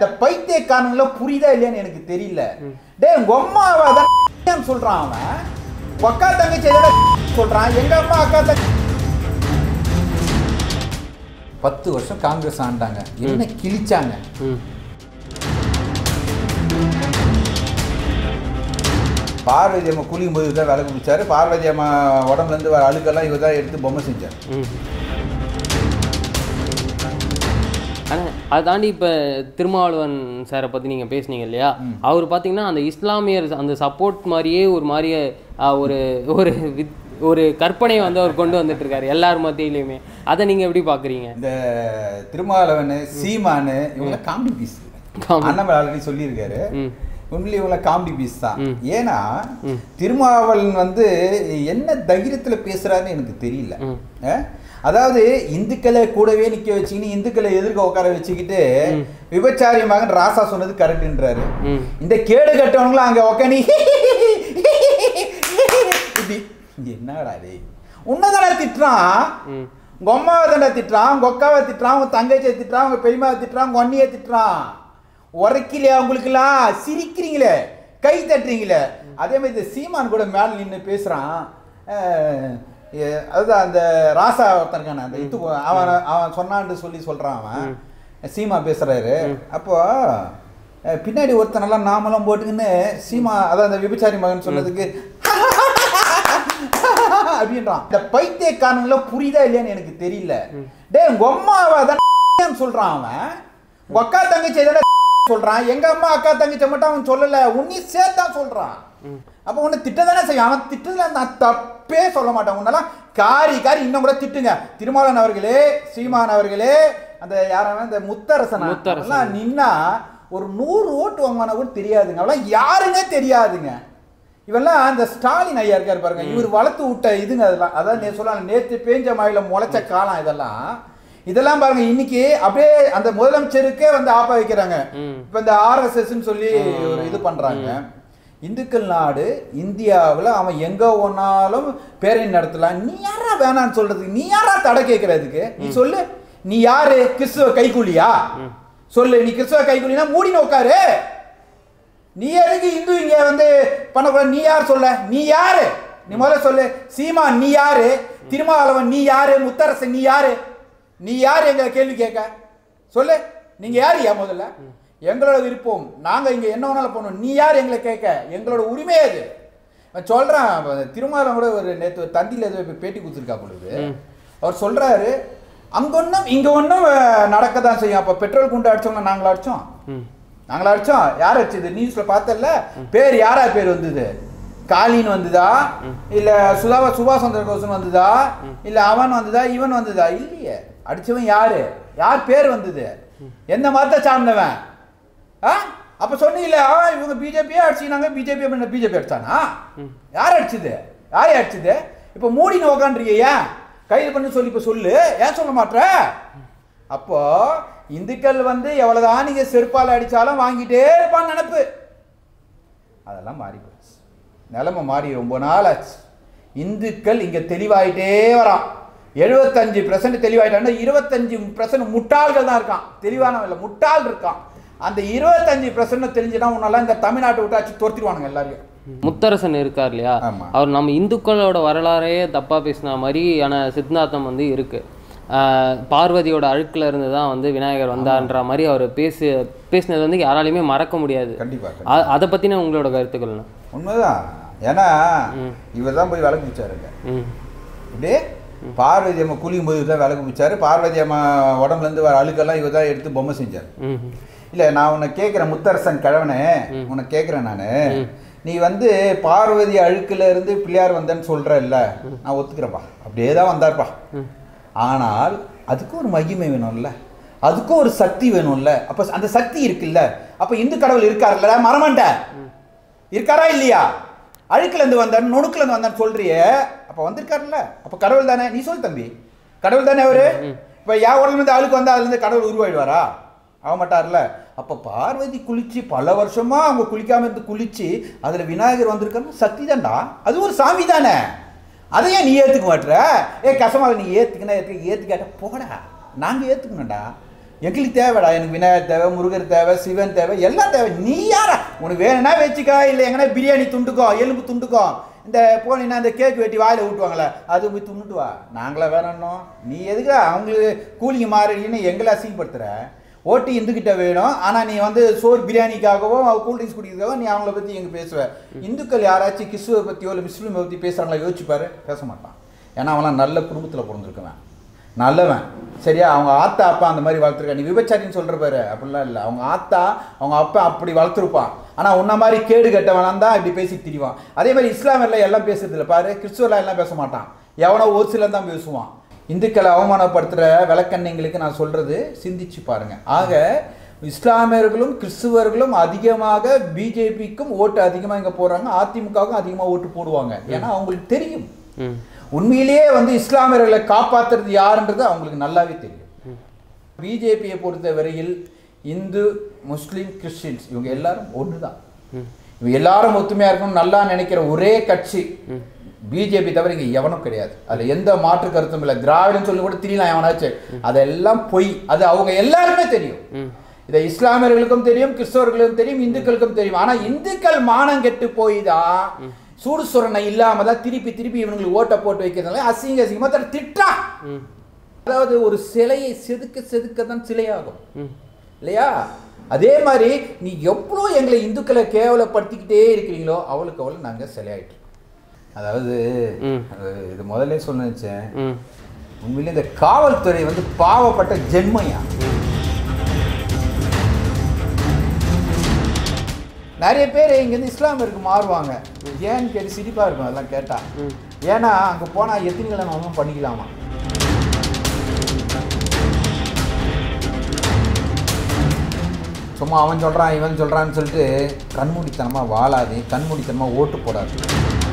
இந்த பைத்தியக்காரங்கள புரியுதா இல்லையான்னு எனக்கு தெரியல டேய் உங்க அம்மாவை தான் சொல்றான் அவன் உங்க அக்கா தங்கச்சி எதோட சொல்றான் எங்க அம்மா அக்கா தங்கச்சி பத்து வருஷம் காங்கிரஸ் ஆண்டாங்க என்ன கிழிச்சாங்க ம் பார்வதி அம்மா குளிக்கும் போது தான் விளக்கு பிடிச்சாரு பார்வதி அம்மா உடம்புல இருந்து வர அழுக்கெல்லாம் இவர் தான் எடுத்து பொம்மை செஞ்சார் ம் ஆனால் அதை தாண்டி இப்போ திருமாவளவன் சாரை பற்றி நீங்கள் பேசுனீங்க இல்லையா அவர் பார்த்தீங்கன்னா அந்த இஸ்லாமியர் அந்த சப்போர்ட் மாதிரியே ஒரு மாதிரியே ஆ, ஒரு ஒரு வித் ஒரு கற்பனையை வந்து அவர் கொண்டு வந்துட்டு இருக்காரு எல்லார் மத்தியிலையுமே அதை நீங்கள் எப்படி பார்க்குறீங்க இந்த திருமாவளவன் சீமானு இவங்க comedy piece Comedy. Annamalai already சொல்லியிருக்காரு ம் உண்மையிலே இவங்க காமெடி பீஸ் தான் ஏன்னா திருமாவளவன் வந்து என்ன தைரியத்துல பேசுறாருன்னு எனக்கு தெரியல ம். அஹ்? அதாவது இந்துக்களை கூடவே நிக்க வச்சுக்கின்னு இந்துக்களை எதிர்க்க உட்கார வச்சுக்கிட்டு விபச்சாரி மகன் ராசா சொன்னது கரெக்ட்ன்றாரு ம் இந்த கேடு கட்டவங்களும் அங்க உக்காணி இப்படி என்னடா டேய் உன்னதானே திட்டுறான் ம் உங்க அம்மாவை தானே திட்டுறான் உங்க அக்காவை திட்டுறான் உங்க தங்கச்சியை திட்டுறான் உங்க பெரியமாவை திட்டுறான் உங்க அண்ணியை திட்டுறான் உரைக்கலையா உங்களுக்குலாம் சிரிக்கிறீங்களே கை தட்டுறீங்களே அதே மாதிரி இந்த சீமான் கூட மேல நின்று பேசுறான் அஹ், எ- அதுதான் அந்த ராசா ஒருத்தருக்கான அந்த இது அவன் அவன் சொன்னான்னு சொல்லி சொல்றான் அவன் சீமா பேசுறாரு அப்போ அஹ், பின்னாடி ஒருத்தனெல்லாம் நாமெல்லாம் போட்டுக்கின்னு சீமா அதான் அந்த விபச்சாரி மகன் சொன்னதுக்கு அப்படின்றான் இந்த பைத்தியக்காரங்கள புரியுதா இல்லையான்னு எனக்கு தெரியல டேய் உங்க அம்மாவை தான் சொல்றான் அவன் உங்க அக்கா தங்கச்சி எதோட சொல்றான் எங்க அம்மா அக்கா தங்கச்சி மட்டும் அவன் சொல்லல உன்னி சேர்த்தா சொல்றான் அப்ப உன்னை திட்டதானே செய்யும் அவன் திட்டதுல நான் தப்பே சொல்ல மாட்டேன் உன்னெல்லாம் காரி காரி இன்னும் கூட திட்டுங்க திருமாவளவன் அவர்களே சீமான் அவர்களே அந்த யாரான இந்த முத்தரசன் முத்தரசன். அவன்லாம் நின்னா ஒரு நூறு ஓட்டு வாங்கினா கூட தெரியாதுங்க அவெல்லாம் யாருன்னே தெரியாதுங்க இவெல்லாம் அந்த ஸ்டாலின் ஐயா இருக்காரு பாருங்க இவர் வளர்த்து விட்ட இதுங்க அதெல்லாம் அதான் நே சொல்லலாம் நேற்று பேஞ்ச மழையில முளைச்ச காலம் இதெல்லாம் இதெல்லாம் பாருங்க இன்னைக்கு அப்படியே அந்த முதலமைச்சருக்கே வந்து ஆப்ப வைக்கிறாங்க ம். இப்ப இந்த ஆர்எஸ்எஸ்ன்னு சொல்லி ஒரு இது பண்றாங்க இந்துக்கள் நாடு இந்தியாவுல அவன் எங்க ஒன்னாலும் பேரணி நடத்தலாம் நீ யாரா வேணான்னு சொல்றதுக்கு நீ யாரா தடை கேட்கறதுக்கு நீ சொல்லு நீ யாரு கிறிஸ்துவ கைக்கூலியா சொல்லு நீ கிறிஸ்துவ கைக்கூலினா மூடின்னு உட்காரு நீ எதுக்கு இந்து இங்க வந்து பண்ணக்கூடாது நீ யார் சொல்ல நீ யாரு நீ முதல்ல சொல்லு சீமா நீ யாரு திருமாவளவன் நீ யாரு முத்தரசன் நீ யாரு நீ யாரு எங்க கேள்வி கேட்க சொல்லு நீங்க யாரு ஏன் முதல்ல எங்களோட விருப்பம் நாங்க இங்க என்ன வேணாலும் பண்ணுவோம் நீ யார் எங்களை கேட்க எங்களோட உரிமை அது நான் சொல்றேன் அப்ப திருமாவளவன் கூட ஒரு நேற்று ஒரு தந்தியில் ஏதோ இப்ப பேட்டி கொடுத்துருக்கா பொழுது அவர் சொல்றாரு அங்க ஒன்றும் இங்க ஒன்றும் நடக்க தான் செய்யும் அப்ப பெட்ரோல் குண்டு அடிச்சவங்க நாங்களா அடிச்சோம் ம் நாங்களா அடிச்சோம் யார் அடிச்சது நியூஸ்ல பார்த்தல பேர் யாரா பேர் வந்தது காலின் வந்ததா இல்ல சுதாவா சுபாஷ் சந்திர கோசன் வந்ததா இல்ல அவன் வந்ததா இவன் வந்ததா இல்லையே அடிச்சவன் யாரு யார் பேர் வந்தது எந்த மதத்தை சார்ந்தவன் ஆ அப்ப சொன்னீங்களே ஆ இவங்க பிஜேபியே அடிச்சுனாங்க பிஜேபி அப்படின்னு பிஜேபி அடிச்சானா யார் அடிச்சது யார் அடிச்சது இப்ப மூடின்னு உக்காண்றீங்க ஏன் கைது பண்ணி சொல்லி இப்ப சொல்லு ஏன் சொல்ல மாட்ற அப்போ இந்துக்கள் வந்து எவ்வளவுதான் நீங்க செருப்பால் அடிச்சாலும் வாங்கிட்டே இருப்பான்னு நினப்பு அதெல்லாம் மாறி போச்சு நிலைமை மாறி ரொம்ப நாள் ஆச்சு இந்துக்கள் இங்க தெளிவாயிட்டே வரான் எழுபத்தஞ்சு பெர்சன்ட் தெளிவாயிட்டாங்க இருபத்தஞ்சு பெர்சன்ட் முட்டாள்கள் தான் இருக்கான் தெளிவானவன் இல்லை முட்டாள் இருக்கான் அந்த இருபத்தஞ்சு பெர்சன்ட் தெரிஞ்சுனா உன்னால இந்த தமிழ்நாட்டை விட்டாச்சு துரத்திடுவானுங்க எல்லாரையும் முத்தரசன் இருக்கார் இல்லையா ஆமா. அவர் நம்ம இந்துக்களோட வரலாறையே தப்பா பேசின மாதிரியான சித்தாந்தம் வந்து இருக்கு ஆஹ் பார்வதியோட அழுக்குல இருந்து தான் வந்து விநாயகர் வந்தான்ற மாதிரி அவர் பேசு பேசினது வந்து யாராலையுமே மறக்க முடியாது கண்டிப்பா அ- அதை பத்தின உங்களோட கருத்துக்கள் என்ன? உண்மைதான் ஏன்னா இவர் தான் போய் விளக்கு வச்சாருங்க ம் இப்படியே பார்வதி அம்மா குளிக்கும் போது தான் விளக்கு பிடிச்சாரு பார்வதி அம்மா உடம்புல இருந்து வர அழுக்கெல்லாம் இவர் தான் எடுத்து பொம்மை செஞ்சார் ம் இல்ல நான் உன்னை கேட்குறேன் முத்தரசன் கிழவனே உன்னை கேட்குறேன் நான் நீ வந்து பார்வதி அழுக்குல இருந்து பிள்ளையார் வந்தேன்னு சொல்ற இல்ல நான் ஒத்துக்கிறேன்ப்பா அப்படியே தான் வந்தார்ப்பா ஆனால் அதுக்கும் ஒரு மகிமை வேணும்ல அதுக்கும் ஒரு சக்தி வேணும்ல அப்ப அந்த சக்தி இருக்குல்ல அப்ப இந்து கடவுள் இருக்காருல்ல மரமண்ட இருக்காரா இல்லையா அழுக்குல இருந்து வந்தார் நுணுக்குல இருந்து வந்தான்னு சொல்றியே அப்ப வந்திருக்காருல்ல அப்ப கடவுள் தானே நீ சொல் தம்பி கடவுள் தானே அவரு இப்ப யா உடம்புல இருந்து அழுக்கு வந்தா அதுல இருந்து கடவுள் உருவாயிடுவாரா ஆக மாட்டார்ல அப்ப பார்வதி குளிச்சு பல வருஷமா அவங்க குளிக்காம இருந்து குளிச்சு அதுல விநாயகர் வந்திருக்காருன்னா சக்தி தான்டா அது ஒரு சாமி தானே அதை ஏன் நீ ஏத்துக்க மாட்டுற ஏ கசமாக நீ ஏத்துக்கினா ஏத்துக்க ஏத்துக்காட்ட போடா நாங்க ஏத்துக்கணும்டா எங்களுக்கு தேவைடா எனக்கு விநாயகர் தேவை முருகர் தேவை சிவன் தேவை எல்லாம் தேவை நீ யாரா உனக்கு வேணும்னா வச்சுக்கோ இல்லை எங்கன்னா பிரியாணி துண்டுக்கோ எலும்பு துண்டுக்கோ இந்த போனீங்கன்னா இந்த கேக் வெட்டி வாயில் ஊட்டுவாங்களே அது போய் துண்ணுட்டு வா நாங்களா வேணும்னோம் நீ எதுக்கு அவங்களுக்கு கூலிங்க மாறின்னு எங்களை அசிங்கப்படுத்துற ஓட்டு இந்துக்கிட்ட வேணும் ஆனால் நீ வந்து சோறு பிரியாணிக்காகவோ கூல்ட்ரிங்க்ஸ் குடிக்கிறதுக்காகவோ நீ அவங்கள பற்றி எங்கே பேசுவ இந்துக்கள் யாராச்சும் கிறிஸ்துவை பற்றியோ இல்லை முஸ்லீமை பற்றி பேசுகிறாங்களா யோசிச்சு பாரு பேச மாட்டான் ஏன்னா அவன்லாம் நல்ல குடும்பத்தில் பிறந்திருக்கவன் நல்லவன் சரியா அவங்க ஆத்தா அப்பா அந்த மாதிரி வளர்த்துருக்கா நீ விபச்சாரின்னு சொல்கிற பாரு அப்படிலாம் இல்லை அவங்க ஆத்தா அவங்க அப்பா அப்படி வளர்த்துருப்பான் ஆனால் உன்ன மாதிரி கேடு கட்டவனான் தான் இப்படி பேசி திரிவான் அதே மாதிரி இஸ்லாமியர்ல எல்லாம் பேசுறது இல்லை பாரு கிறிஸ்துவர்லாம் எல்லாம் பேச மாட்டான் எவனோ ஒரு சிலர் தான் பேசுவான் இந்துக்களை அவமானப்படுத்துகிற விளக்கண்ணைங்களுக்கு நான் சொல்கிறது சிந்திச்சு பாருங்க ஆக இஸ்லாமியர்களும் கிறிஸ்துவர்களும் அதிகமாக பிஜேபிக்கும் ஓட்டு அதிகமாக இங்கே போடுறாங்க அதிமுகவுக்கும் அதிகமாக ஓட்டு போடுவாங்க ஏன்னா அவங்களுக்கு தெரியும் ம் உண்மையிலேயே வந்து இஸ்லாமியர்களை காப்பாத்துறது யாருன்றது அவங்களுக்கு நல்லாவே தெரியும் பிஜேபியை பொறுத்த வரையில் இந்து முஸ்லீம் கிறிஸ்டின்ஸ் இவங்க எல்லாரும் ஒன்று தான் இவங்க எல்லாரும் ஒத்துமையா இருக்கணும் நல்லா நினைக்கிற ஒரே கட்சி பிஜேபி தவிர இங்க எவனும் கிடையாது அதுல எந்த மாற்று கருத்தும் இல்லை திராவிடம் சொல்லி கூட தெரியலாம் எவனாச்சும் அதெல்லாம் பொய் அது அவங்க எல்லாருமே தெரியும் ம் இதை இஸ்லாமியர்களுக்கும் தெரியும் கிறிஸ்தவர்களுக்கும் தெரியும் இந்துக்களுக்கும் தெரியும் ஆனா இந்துக்கள் மானம் கெட்டு போய் தான் சூடு சுரணை இல்லாம தான் திருப்பி திருப்பி இவங்களுக்கு ஓட்டை போட்டு வைக்கிறதுனால அசிங்க அசிங்கமா தன் திட்டான் ம் அதாவது ஒரு சிலையை செதுக்க செதுக்க தான் சிலையாகும் ம் இல்லையா அதே மாதிரி நீ எவ்வளோ எங்களை இந்துக்களை கேவலப்படுத்திக்கிட்டே இருக்கிறீங்களோ அவளுக்கு அவள் நாங்கள் சிலையாயிட்டோம் அதாவது ம். அது இது முதல்ல சொல்ல நினைச்சேன் ம் உண்மையிலே இந்த காவல்துறை வந்து பாவப்பட்ட ஜென்மையா நிறைய பேர் இங்கேருந்து இஸ்லாமியருக்கு மாறுவாங்க ஏன்னு கேட்டு சிரிப்பாக இருக்கும் அதெல்லாம் கேட்டால் ம் ஏன்னா அங்கே போனால் எத்தனை கிழமை பண்ணிக்கலாமா சும்மா அவன் சொல்கிறான் இவன் சொல்கிறான்னு சொல்லிட்டு கண்மூடித்தனமாக வாழாது கண்மூடித்தனமாக ஓட்டு போடாது